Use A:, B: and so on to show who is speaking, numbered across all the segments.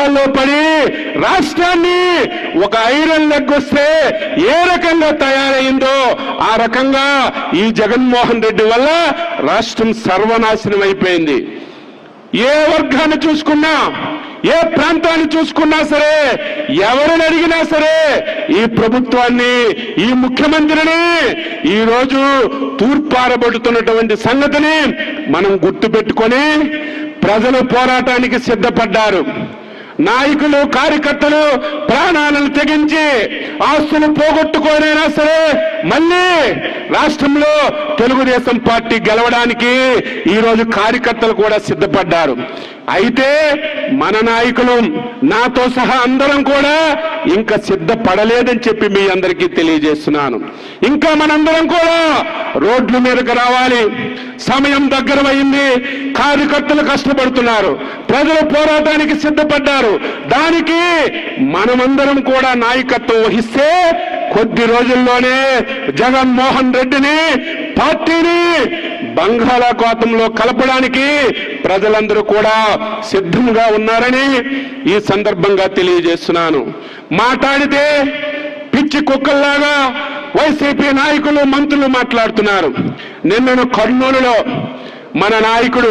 A: కష్టాల్లో పడి రాష్ట్రాన్ని ఒక ఐరన్ లెగ్ వస్తే ఏ రకంగా తయారైందో ఆ రకంగా ఈ జగన్మోహన్ రెడ్డి వల్ల రాష్ట్రం సర్వనాశనం అయిపోయింది ఏ వర్గాన్ని చూసుకున్నా ఏ ప్రాంతాన్ని చూసుకున్నా సరే ఎవరిని అడిగినా సరే ఈ ప్రభుత్వాన్ని ఈ ముఖ్యమంత్రిని ఈ రోజు తూర్పారబడుతున్నటువంటి సంగతిని మనం గుర్తుపెట్టుకొని ప్రజలు పోరాటానికి సిద్ధపడ్డారు నాయకులు కార్యకర్తలు ప్రాణాలను తెగించి ఆస్తులు పోగొట్టుకోనైనా సరే మళ్ళీ రాష్ట్రంలో తెలుగుదేశం పార్టీ గెలవడానికి ఈ రోజు కార్యకర్తలు కూడా సిద్ధపడ్డారు అయితే మన నాయకులు నాతో సహా అందరం కూడా ఇంకా సిద్ధపడలేదని చెప్పి మీ అందరికీ తెలియజేస్తున్నాను ఇంకా మనందరం కూడా రోడ్ల మీదకి రావాలి సమయం దగ్గరమైంది కార్యకర్తలు కష్టపడుతున్నారు ప్రజలు పోరాటానికి సిద్ధపడ్డారు దానికి మనమందరం కూడా నాయకత్వం వహిస్తే కొద్ది రోజుల్లోనే జగన్మోహన్ రెడ్డిని పార్టీని బంగాళాఖాతంలో కలపడానికి ప్రజలందరూ కూడా సిద్ధంగా ఉన్నారని ఈ సందర్భంగా తెలియజేస్తున్నాను మాట్లాడితే పిచ్చి కుక్కల్లాగా వైసీపీ నాయకులు మంత్రులు మాట్లాడుతున్నారు నిన్నను కర్నూలులో మన నాయకుడు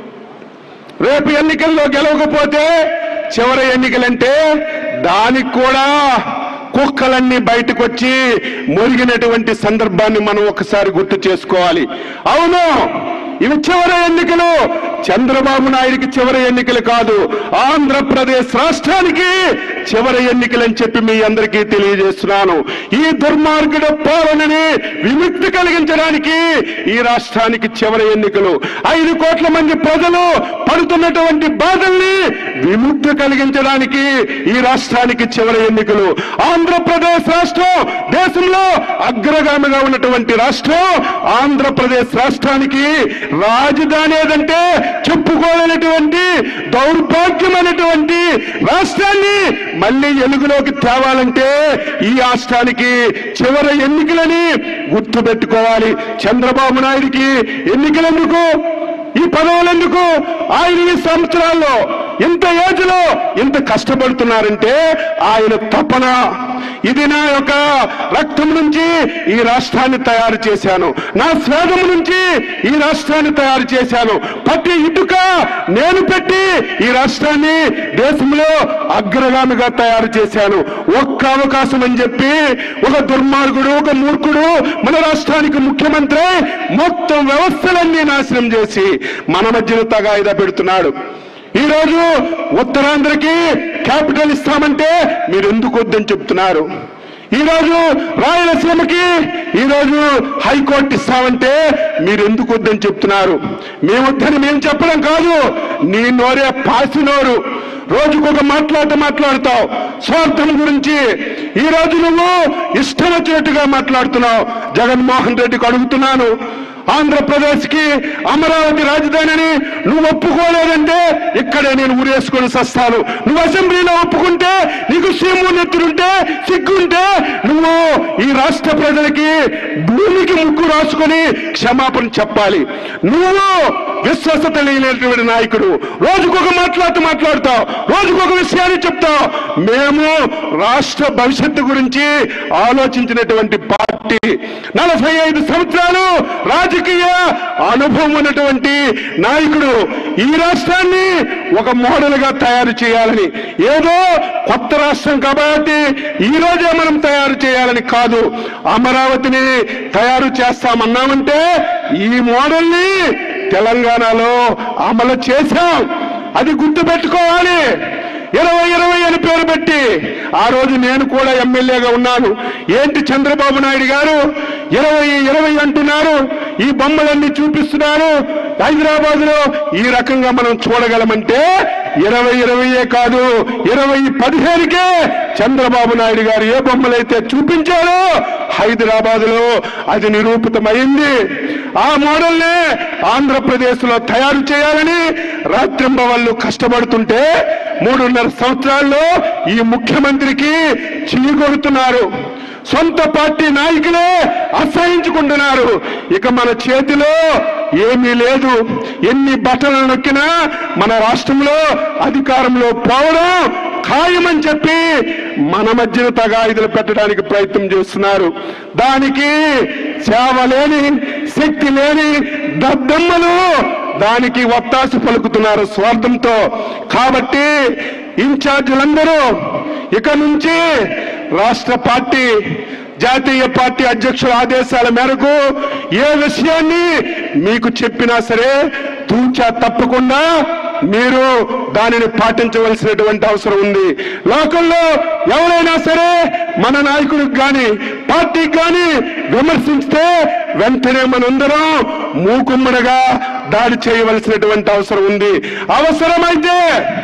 A: రేపు ఎన్నికల్లో గెలవకపోతే చివరి ఎన్నికలంటే దానికి కూడా కుక్కలన్నీ బయటకు వచ్చి మురిగినటువంటి సందర్భాన్ని మనం ఒకసారి గుర్తు చేసుకోవాలి అవును ఇవి చివరి ఎన్నికలు చంద్రబాబు నాయుడికి చివరి ఎన్నికలు కాదు ఆంధ్రప్రదేశ్ రాష్ట్రానికి చివరి ఎన్నికలు అని చెప్పి మీ అందరికీ తెలియజేస్తున్నాను ఈ దుర్మార్గుడు పాలనని విముక్తి కలిగించడానికి ఈ రాష్ట్రానికి చివరి ఎన్నికలు ఐదు కోట్ల మంది ప్రజలు పడుతున్నటువంటి బాధల్ని విముక్తి కలిగించడానికి ఈ రాష్ట్రానికి చివరి ఎన్నికలు ఆంధ్రప్రదేశ్ రాష్ట్రం దేశంలో అగ్రగామిగా ఉన్నటువంటి రాష్ట్రం ఆంధ్రప్రదేశ్ రాష్ట్రానికి రాజధాని ఏదంటే చెప్పుకోలేనటువంటి దౌర్భాగ్యమైనటువంటి రాష్ట్రాన్ని మళ్ళీ ఎలుగులోకి తేవాలంటే ఈ రాష్ట్రానికి చివరి ఎన్నికలని గుర్తుపెట్టుకోవాలి చంద్రబాబు నాయుడికి ఎన్నికలెందుకు ఈ పదవులెందుకు ఆయన ఈ సంవత్సరాల్లో ఇంత ఏజ్ లో ఇంత కష్టపడుతున్నారంటే ఆయన తపన ఇది నా యొక్క రక్తం నుంచి ఈ రాష్ట్రాన్ని తయారు చేశాను నా స్వేదం నుంచి ఈ రాష్ట్రాన్ని తయారు చేశాను ప్రతి ఇటుక నేను పెట్టి ఈ రాష్ట్రాన్ని దేశంలో అగ్రగామిగా తయారు చేశాను ఒక్క అవకాశం అని చెప్పి ఒక దుర్మార్గుడు ఒక మూర్ఖుడు మన రాష్ట్రానికి ముఖ్యమంత్రి మొత్తం వ్యవస్థలన్నీ నాశనం చేసి మన మధ్యన తగాయిదా పెడుతున్నాడు ఈ రోజు ఉత్తరాంధ్రకి క్యాపిటల్ ఇస్తామంటే మీరు ఎందుకు వద్దని చెప్తున్నారు ఈ రోజు రాయలసీమకి ఈ రోజు హైకోర్టు ఇస్తామంటే మీరు ఎందుకు వద్దని చెప్తున్నారు మేము వద్దని మేము చెప్పడం కాదు నీ నోరే పాసి నోరు రోజుకొక మాట్లాట మాట్లాడతావు స్వార్థం గురించి ఈ రోజు నువ్వు ఇష్టం వచ్చినట్టుగా మాట్లాడుతున్నావు జగన్మోహన్ రెడ్డికి అడుగుతున్నాను ఆంధ్రప్రదేశ్ కి అమరావతి రాజధానిని నువ్వు ఒప్పుకోలేదంటే ఇక్కడే నేను ఊరేసుకొని సస్తాను నువ్వు అసెంబ్లీలో ఒప్పుకుంటే నీకు సీము నెత్తురుంటే సిగ్గుంటే నువ్వు ఈ రాష్ట్ర ప్రజలకి భూమికి ముక్కు రాసుకొని క్షమాపణ చెప్పాలి నువ్వు విశ్వసత లేనటువంటి నాయకుడు రోజుకొక మాట్లాడుతూ మాట్లాడతావు రోజుకొక విషయాన్ని చెప్తావు మేము రాష్ట్ర భవిష్యత్తు గురించి ఆలోచించినటువంటి పార్టీ నలభై ఐదు సంవత్సరాలు రాజకీయ అనుభవం ఉన్నటువంటి నాయకుడు ఈ రాష్ట్రాన్ని ఒక మోడల్ గా తయారు చేయాలని ఏదో కొత్త రాష్ట్రం కాబట్టి ఈ రోజే మనం తయారు చేయాలని కాదు అమరావతిని తయారు చేస్తామన్నామంటే ఈ మోడల్ని తెలంగాణలో అమలు చేశాం అది గుర్తుపెట్టుకోవాలి ఇరవై ఇరవై అని పేరు పెట్టి ఆ రోజు నేను కూడా ఎమ్మెల్యేగా ఉన్నాను ఏంటి చంద్రబాబు నాయుడు గారు ఇరవై ఇరవై అంటున్నారు ఈ బొమ్మలన్నీ చూపిస్తున్నారు హైదరాబాద్ లో ఈ రకంగా మనం చూడగలమంటే ఇరవై ఇరవైయే కాదు ఇరవై పదిహేనుకే చంద్రబాబు నాయుడు గారు ఏ బొమ్మలైతే చూపించారో హైదరాబాద్ లో అది నిరూపితమైంది ఆ మోడల్నే ఆంధ్రప్రదేశ్ లో తయారు చేయాలని రాత్రింబవళ్ళు కష్టపడుతుంటే మూడున్నర సంవత్సరాల్లో ఈ ముఖ్యమంత్రికి చీకొడుతున్నారు సొంత పార్టీ నాయకులే అసహించుకుంటున్నారు ఇక మన చేతిలో ఏమీ లేదు ఎన్ని బట్టలు నొక్కినా మన రాష్ట్రంలో అధికారంలో పోవడం ఖాయమని చెప్పి మన మధ్యన తగాయిదులు పెట్టడానికి ప్రయత్నం చేస్తున్నారు దానికి సేవ లేని శక్తి లేని దద్దమ్మలు దానికి ఒత్తాసు పలుకుతున్నారు స్వార్థంతో కాబట్టి ఇన్ఛార్జీలందరూ ఇక నుంచి రాష్ట్ర పార్టీ జాతీయ పార్టీ అధ్యక్షుల ఆదేశాల మేరకు ఏ విషయాన్ని మీకు చెప్పినా సరే తూచా తప్పకుండా మీరు దానిని పాటించవలసినటువంటి అవసరం ఉంది లోకల్లో ఎవరైనా సరే మన నాయకుడికి కానీ పార్టీకి కానీ విమర్శిస్తే వెంటనే మనందరం మూకుమ్మడిగా దాడి చేయవలసినటువంటి అవసరం ఉంది అవసరమైతే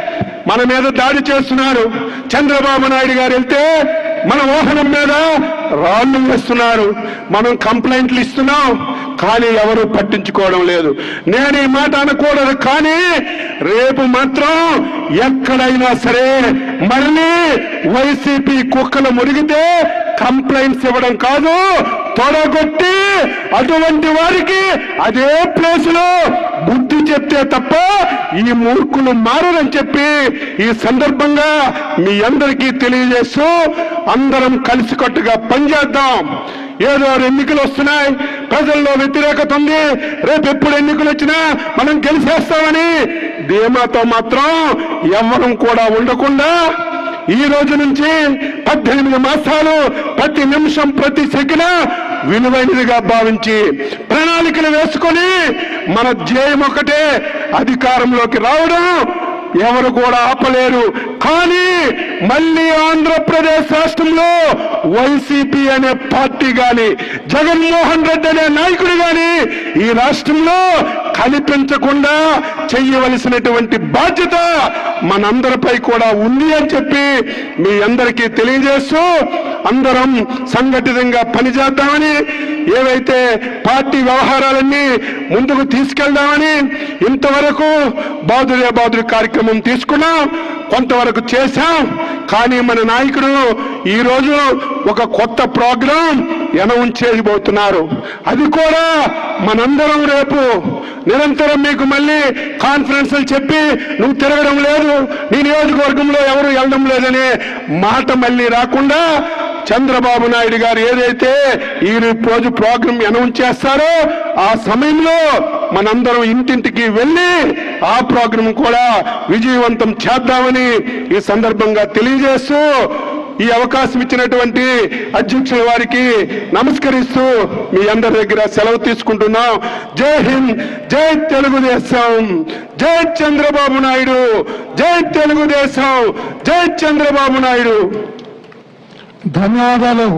A: మన మీద దాడి చేస్తున్నారు చంద్రబాబు నాయుడు గారు వెళ్తే మన వాహనం మీద రాళ్లు వేస్తున్నారు మనం కంప్లైంట్లు ఇస్తున్నాం కానీ ఎవరు పట్టించుకోవడం లేదు నేను ఈ మాట అనకూడదు కానీ రేపు మాత్రం ఎక్కడైనా సరే మళ్ళీ వైసీపీ కుక్కలు మురిగితే కంప్లైంట్స్ ఇవ్వడం కాదు తొడగొట్టి అటువంటి వారికి అదే ప్లేస్ లో బుద్ధి చెప్తే తప్ప ఈ మూర్ఖులు మారని చెప్పి ఈ సందర్భంగా మీ అందరికీ తెలియజేస్తూ అందరం కలిసికట్టుగా పనిచేద్దాం ఏదో ఎన్నికలు వస్తున్నాయి ప్రజల్లో వ్యతిరేకత ఉంది రేపు ఎప్పుడు ఎన్నికలు వచ్చినా మనం గెలిచేస్తామని ధీమాతో మాత్రం ఎవరం కూడా ఉండకుండా ఈ రోజు నుంచి పద్దెనిమిది మాసాలు ప్రతి నిమిషం ప్రతి సెకండ్ విలువైనదిగా భావించి ప్రణాళికలు వేసుకొని మన ధ్యేయం ఒకటే అధికారంలోకి రావడం ఎవరు కూడా ఆపలేరు కానీ మళ్ళీ ఆంధ్రప్రదేశ్ రాష్ట్రంలో వైసీపీ అనే పార్టీ గాని జగన్మోహన్ రెడ్డి అనే నాయకుడు గాని ఈ రాష్ట్రంలో కనిపించకుండా చెయ్యవలసినటువంటి బాధ్యత మనందరిపై కూడా ఉంది అని చెప్పి మీ అందరికీ తెలియజేస్తూ అందరం సంఘటితంగా పనిచేద్దామని ఏవైతే పార్టీ వ్యవహారాలన్నీ ముందుకు తీసుకెళ్దామని ఇంతవరకు బాదురే బాదురు కార్యక్రమం తీసుకున్నాం కొంతవరకు చేశాం కానీ మన నాయకుడు ఈ రోజు ఒక కొత్త ప్రోగ్రాం అనౌన్స్ చేయబోతున్నారు అది కూడా మనందరం రేపు నిరంతరం మీకు మళ్ళీ కాన్ఫరెన్స్లు చెప్పి నువ్వు తిరగడం లేదు నీ నియోజకవర్గంలో ఎవరు వెళ్ళడం లేదనే మాట మళ్ళీ రాకుండా చంద్రబాబు నాయుడు గారు ఏదైతే ఈ రోజు ప్రోగ్రాం అనౌన్స్ చేస్తారో ఆ సమయంలో మనందరం ఇంటింటికి వెళ్ళి ఆ ప్రోగ్రాం కూడా విజయవంతం చేద్దామని ఈ సందర్భంగా తెలియజేస్తూ ఈ అవకాశం ఇచ్చినటువంటి అధ్యక్షుల వారికి నమస్కరిస్తూ మీ అందరి దగ్గర సెలవు తీసుకుంటున్నాం జై హింద్ జై తెలుగుదేశం జై చంద్రబాబు నాయుడు జై తెలుగుదేశం జై చంద్రబాబు నాయుడు
B: ధన్యవాదాలు